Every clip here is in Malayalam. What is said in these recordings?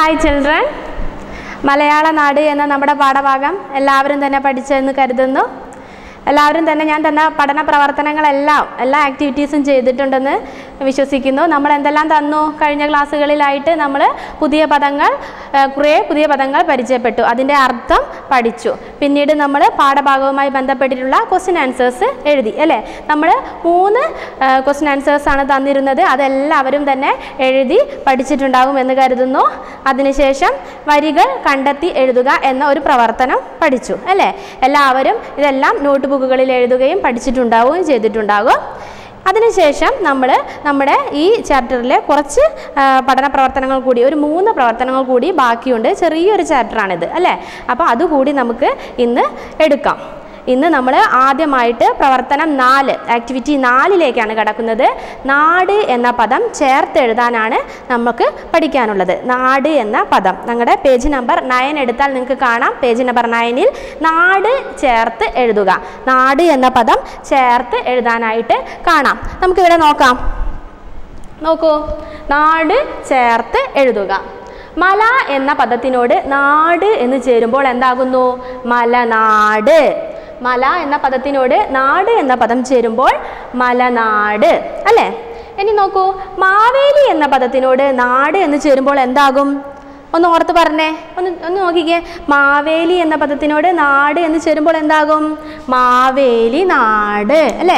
ഹായ് ചിൽഡ്രൻ മലയാള നാട് എന്ന നമ്മുടെ പാഠഭാഗം എല്ലാവരും തന്നെ പഠിച്ചെന്ന് കരുതുന്നു എല്ലാവരും തന്നെ ഞാൻ തന്ന പഠന പ്രവർത്തനങ്ങളെല്ലാം എല്ലാ ആക്ടിവിറ്റീസും ചെയ്തിട്ടുണ്ടെന്ന് വിശ്വസിക്കുന്നു നമ്മൾ എന്തെല്ലാം തന്നു കഴിഞ്ഞ ക്ലാസ്സുകളിലായിട്ട് നമ്മൾ പുതിയ പദങ്ങൾ ആ, കുറേ പുതിയ പദങ്ങൾ പരിചയപ്പെട്ടു അതിൻ്റെ അർത്ഥം പഠിച്ചു പിന്നീട് നമ്മൾ പാഠഭാഗവുമായി ബന്ധപ്പെട്ടിട്ടുള്ള ക്വസ്റ്റ്യൻ ആൻസേഴ്സ് എഴുതി അല്ലേ നമ്മൾ മൂന്ന് ക്വസ്റ്റ്യൻ ആൻസേഴ്സ് ആണ് തന്നിരുന്നത് അതെല്ലാവരും തന്നെ എഴുതി പഠിച്ചിട്ടുണ്ടാകും എന്ന് കരുതുന്നു അതിനുശേഷം വരികൾ കണ്ടെത്തി എഴുതുക എന്ന ഒരു പ്രവർത്തനം പഠിച്ചു അല്ലേ എല്ലാവരും ഇതെല്ലാം നോട്ട് ബുക്കുകളിൽ എഴുതുകയും പഠിച്ചിട്ടുണ്ടാവുകയും ചെയ്തിട്ടുണ്ടാകും അതിനുശേഷം നമ്മൾ നമ്മുടെ ഈ ചാപ്റ്ററിലെ കുറച്ച് ആ, പഠന പ്രവർത്തനങ്ങൾ കൂടി ഒരു മൂന്ന് പ്രവർത്തനങ്ങൾ കൂടി ബാക്കിയുണ്ട് ചെറിയൊരു ചാപ്റ്ററാണിത് അല്ലേ അപ്പോൾ അതുകൂടി നമുക്ക് ഇന്ന് എടുക്കാം ഇന്ന് നമ്മൾ ആദ്യമായിട്ട് പ്രവർത്തനം നാല് ആക്ടിവിറ്റി നാലിലേക്കാണ് കിടക്കുന്നത് നാട് എന്ന പദം ചേർത്ത് എഴുതാനാണ് നമുക്ക് പഠിക്കാനുള്ളത് നാട് എന്ന പദം ഞങ്ങളുടെ പേജ് നമ്പർ നയൻ എടുത്താൽ നിങ്ങൾക്ക് കാണാം പേജ് നമ്പർ നയനിൽ നാട് ചേർത്ത് എഴുതുക നാട് എന്ന പദം ചേർത്ത് എഴുതാനായിട്ട് കാണാം നമുക്കിവിടെ നോക്കാം നോക്കൂ നാട് ചേർത്ത് എഴുതുക മല എന്ന പദത്തിനോട് നാട് എന്ന് ചേരുമ്പോൾ എന്താകുന്നു മലനാട് മല എന്ന പദത്തിനോട് നാട് എന്ന പദം ചേരുമ്പോൾ മലനാട് അല്ലേ ഇനി നോക്കൂ മാവേലി എന്ന പദത്തിനോട് നാട് എന്ന് ചേരുമ്പോൾ എന്താകും ഒന്ന് ഓർത്ത് പറഞ്ഞേ ഒന്ന് ഒന്ന് നോക്കിക്കേ മാവേലി എന്ന പദത്തിനോട് നാട് എന്ന് ചേരുമ്പോൾ എന്താകും മാവേലി നാട് അല്ലേ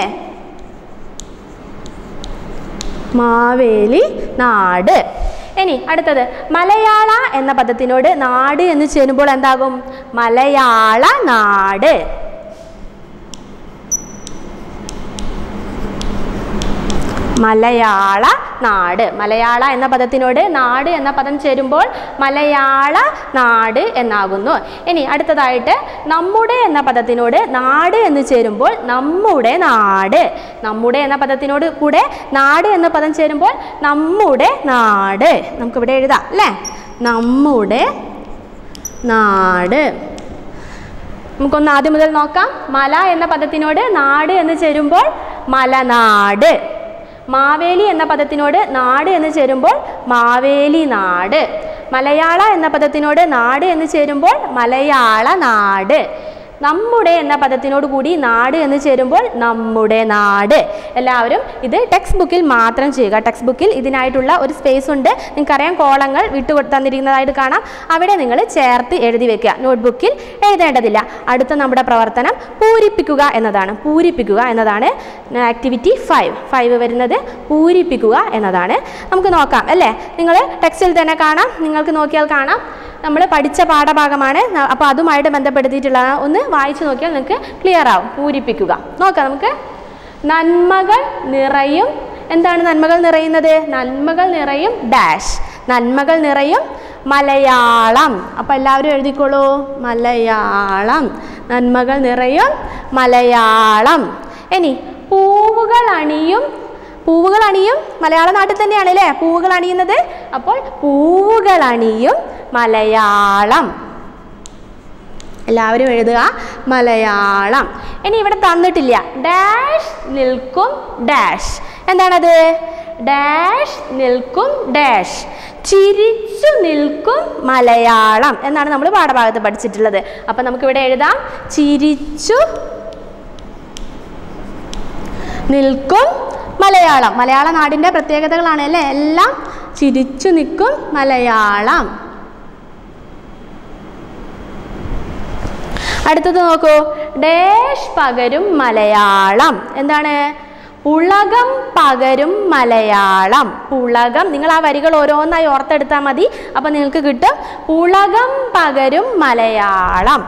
മാവേലി നാട് ഇനി അടുത്തത് മലയാള എന്ന പദത്തിനോട് നാട് എന്ന് ചേരുമ്പോൾ എന്താകും മലയാള നാട് മലയാള നാട് മലയാള എന്ന പദത്തിനോട് നാട് എന്ന പദം ചേരുമ്പോൾ മലയാള നാട് എന്നാകുന്നു ഇനി അടുത്തതായിട്ട് നമ്മുടെ എന്ന പദത്തിനോട് നാട് എന്ന് ചേരുമ്പോൾ നമ്മുടെ നാട് നമ്മുടെ എന്ന പദത്തിനോട് കൂടെ നാട് എന്ന പദം ചേരുമ്പോൾ നമ്മുടെ നാട് നമുക്കിവിടെ എഴുതാം അല്ലേ നമ്മുടെ നാട് നമുക്കൊന്ന് ആദ്യം മുതൽ നോക്കാം മല എന്ന പദത്തിനോട് നാട് എന്ന് ചേരുമ്പോൾ മലനാട് മാവേലി എന്ന പദത്തിനോട് നാട് എന്ന് ചേരുമ്പോൾ മാവേലി നാട് മലയാള എന്ന പദത്തിനോട് നാട് എന്ന് ചേരുമ്പോൾ മലയാള നാട് നമ്മുടെ എന്ന പദത്തിനോട് കൂടി നാട് എന്ന് ചേരുമ്പോൾ നമ്മുടെ നാട് എല്ലാവരും ഇത് ടെക്സ്റ്റ് ബുക്കിൽ മാത്രം ചെയ്യുക ടെക്സ്റ്റ് ബുക്കിൽ ഇതിനായിട്ടുള്ള ഒരു സ്പേസ് ഉണ്ട് നിങ്ങൾക്കറിയാം കോളങ്ങൾ വിട്ടു കൊടു- തന്നിരിക്കുന്നതായിട്ട് കാണാം അവിടെ നിങ്ങൾ ചേർത്ത് എഴുതി വെക്കുക നോട്ട്ബുക്കിൽ എഴുതേണ്ടതില്ല അടുത്ത നമ്മുടെ പ്രവർത്തനം പൂരിപ്പിക്കുക എന്നതാണ് പൂരിപ്പിക്കുക എന്നതാണ് ആക്ടിവിറ്റി ഫൈവ് ഫൈവ് വരുന്നത് പൂരിപ്പിക്കുക എന്നതാണ് നമുക്ക് നോക്കാം അല്ലേ നിങ്ങൾ ടെക്സ്റ്റിൽ തന്നെ കാണാം നിങ്ങൾക്ക് നോക്കിയാൽ കാണാം നമ്മൾ പഠിച്ച പാഠഭാഗമാണ് അപ്പോൾ അതുമായിട്ട് ബന്ധപ്പെടുത്തിയിട്ടുള്ള ഒന്ന് വായിച്ചു നോക്കിയാൽ നിങ്ങൾക്ക് ക്ലിയർ ആവും പൂരിപ്പിക്കുക നോക്കാം നമുക്ക് നന്മകൾ നിറയും എന്താണ് നന്മകൾ നിറയുന്നത് നന്മകൾ നിറയും ഡാഷ് നന്മകൾ നിറയും മലയാളം അപ്പോൾ എല്ലാവരും എഴുതിക്കോളൂ മലയാളം നന്മകൾ നിറയും മലയാളം ഇനി പൂവുകൾ അണിയും പൂവുകൾ അണിയും മലയാള നാട്ടിൽ തന്നെയാണ് അല്ലേ പൂവുകൾ അണിയുന്നത് അപ്പോൾ പൂവുകൾ അണിയും മലയാളം എല്ലാവരും എഴുതുക മലയാളം ഇനി ഇവിടെ തന്നിട്ടില്ല ഡാഷ് നിൽക്കും ഡാഷ് എന്താണത് ഡാഷ് നിൽക്കും ഡാഷ് ചിരിച്ചു നിൽക്കും മലയാളം എന്നാണ് നമ്മൾ പാഠഭാഗത്ത് പഠിച്ചിട്ടുള്ളത് അപ്പം നമുക്കിവിടെ എഴുതാം ചിരിച്ചു നിൽക്കും മലയാളം മലയാള നാടിൻ്റെ പ്രത്യേകതകളാണ് അല്ലേ എല്ലാം ചിരിച്ചു നിൽക്കും മലയാളം അടുത്തത് നോക്കൂ ഡാഷ് പകരും മലയാളം എന്താണ് പുളകം പകരും മലയാളം പുളകം നിങ്ങൾ ആ വരികൾ ഓരോന്നായി ഓർത്തെടുത്താൽ മതി അപ്പം നിങ്ങൾക്ക് കിട്ടും പുളകം പകരും മലയാളം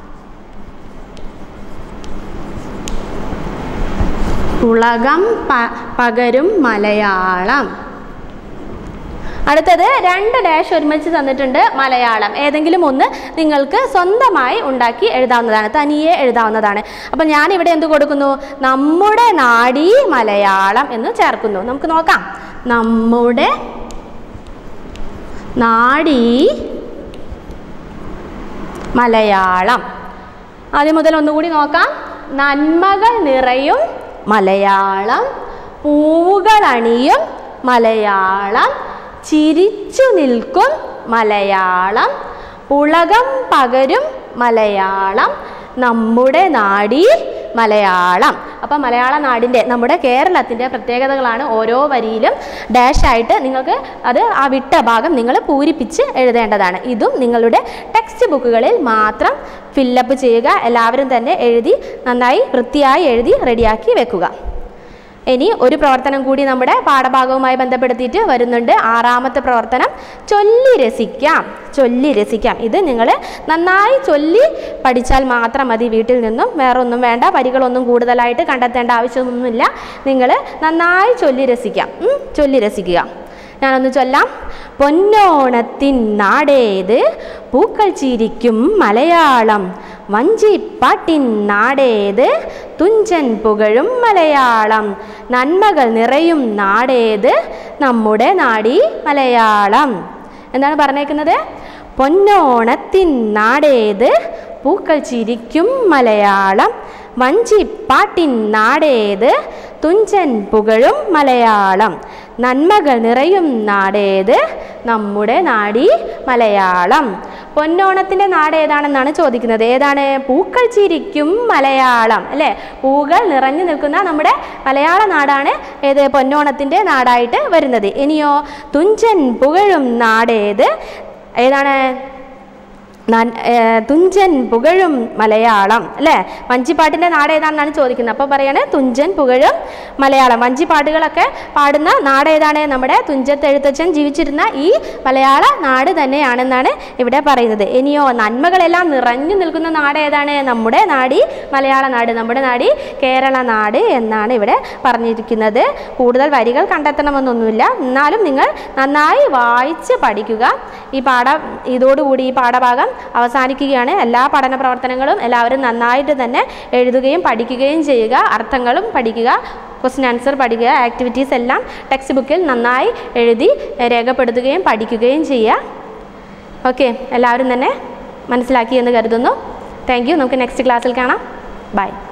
പുളകം പ- പകരും മലയാളം അടുത്തത് രണ്ട് ഡാഷ് ഒരുമിച്ച് തന്നിട്ടുണ്ട് മലയാളം ഏതെങ്കിലും ഒന്ന് നിങ്ങൾക്ക് സ്വന്തമായി ഉണ്ടാക്കി എഴുതാവുന്നതാണ് തനിയെ എഴുതാവുന്നതാണ് അപ്പം ഞാൻ ഇവിടെ എന്ത് കൊടുക്കുന്നു നമ്മുടെ നാടീ മലയാളം എന്ന് ചേർക്കുന്നു നമുക്ക് നോക്കാം നമ്മുടെ നാടീ മലയാളം ആദ്യം മുതൽ ഒന്നുകൂടി നോക്കാം നന്മകൾ നിറയും മലയാളം പൂവുകൾ അണിയും മലയാളം ചിരിച്ചു നിൽക്കും മലയാളം പുളകം പകരും മലയാളം നമ്മുടെ നാടി മലയാളം അപ്പം മലയാള നാടിൻ്റെ നമ്മുടെ കേരളത്തിൻ്റെ പ്രത്യേകതകളാണ് ഓരോ വരിയിലും ഡാഷ് ആയിട്ട് നിങ്ങൾക്ക് അത് ആ വിട്ട ഭാഗം നിങ്ങൾ പൂരിപ്പിച്ച് എഴുതേണ്ടതാണ് ഇതും നിങ്ങളുടെ ടെക്സ്റ്റ് ബുക്കുകളിൽ മാത്രം ഫില്ലപ്പ് ചെയ്യുക എല്ലാവരും തന്നെ എഴുതി നന്നായി വൃത്തിയായി എഴുതി റെഡിയാക്കി വെക്കുക ഇനി ഒരു പ്രവർത്തനം കൂടി നമ്മുടെ പാഠഭാഗവുമായി ബന്ധപ്പെടുത്തിയിട്ട് വരുന്നുണ്ട് ആറാമത്തെ പ്രവർത്തനം ചൊല്ലി രസിക്കാം ചൊല്ലി രസിക്കാം ഇത് നിങ്ങൾ നന്നായി ചൊല്ലി പഠിച്ചാൽ മാത്രം മതി വീട്ടിൽ നിന്നും വേറെ ഒന്നും വേണ്ട വരികളൊന്നും കൂടുതലായിട്ട് കണ്ടെത്തേണ്ട ആവശ്യമൊന്നുമില്ല നിങ്ങൾ നന്നായി ചൊല്ലി രസിക്കാം ഉം, ചൊല്ലി രസിക്കുക ഞാനൊന്ന് ചൊല്ലാം പൊന്നോണത്തിൻ നാടേത് പൂക്കൾ ചിരിക്കും മലയാളം വഞ്ചിപ്പാട്ടിൻ നാടേത് തുഞ്ചൻ പുകഴും മലയാളം നന്മകൾ നിറയും നാടേത് നമ്മുടെ നാടി മലയാളം എന്താണ് പറഞ്ഞേക്കുന്നത് പൊന്നോണത്തിൻ നാടേത് പൂക്കൾ ചിരിക്കും മലയാളം വഞ്ചിപ്പാട്ടിൻ നാടേത് തുഞ്ചൻ പുകഴും മലയാളം നന്മകൾ നിറയും നാടേത് നമ്മുടെ നാടി മലയാളം പൊന്നോണത്തിൻ്റെ നാട് ഏതാണെന്നാണ് ചോദിക്കുന്നത് ഏതാണ് പൂക്കൾ ചിരിക്കും മലയാളം അല്ലേ പൂകൾ നിറഞ്ഞു നിൽക്കുന്ന നമ്മുടെ മലയാള നാടാണ് ഏത് പൊന്നോണത്തിൻ്റെ നാടായിട്ട് വരുന്നത് ഇനിയോ തുഞ്ചൻ പുകഴും നാടേത് ഏതാണ് നൻ- ഏ, തുഞ്ചൻ പുകഴും മലയാളം അല്ലേ വഞ്ചിപ്പാട്ടിൻ്റെ നാട് ഏതാണെന്നാണ് ചോദിക്കുന്നത് അപ്പോൾ പറയാണ് തുഞ്ചൻ പുകഴും മലയാളം വഞ്ചിപ്പാട്ടുകളൊക്കെ പാടുന്ന നാട് ഏതാണ് നമ്മുടെ തുഞ്ചത്ത് എഴുത്തച്ഛൻ ജീവിച്ചിരുന്ന ഈ മലയാള നാട് തന്നെയാണെന്നാണ് ഇവിടെ പറയുന്നത് ഇനിയോ നന്മകളെല്ലാം നിറഞ്ഞു നിൽക്കുന്ന നാട് ഏതാണ് നമ്മുടെ നാടി മലയാള നാട് നമ്മുടെ നാടി കേരള നാട് എന്നാണ് ഇവിടെ പറഞ്ഞിരിക്കുന്നത് കൂടുതൽ വരികൾ കണ്ടെത്തണമെന്നൊന്നുമില്ല എന്നാലും നിങ്ങൾ നന്നായി വായിച്ച് പഠിക്കുക ഈ പാഠ ഇതോടുകൂടി ഈ പാഠഭാഗം അവസാനിക്കുകയാണ് എല്ലാ പഠന പ്രവർത്തനങ്ങളും എല്ലാവരും നന്നായിട്ട് തന്നെ എഴുതുകയും പഠിക്കുകയും ചെയ്യുക അർത്ഥങ്ങളും പഠിക്കുക ക്വസ്റ്റ്യൻ ആൻസർ പഠിക്കുക ആക്ടിവിറ്റീസ് എല്ലാം ടെക്സ്റ്റ് ബുക്കിൽ നന്നായി എഴുതി രേഖപ്പെടുത്തുകയും പഠിക്കുകയും ചെയ്യുക ഓക്കെ എല്ലാവരും തന്നെ മനസ്സിലാക്കി എന്ന് കരുതുന്നു താങ്ക് യു നമുക്ക് നെക്സ്റ്റ് ക്ലാസ്സിൽ കാണാം ബൈ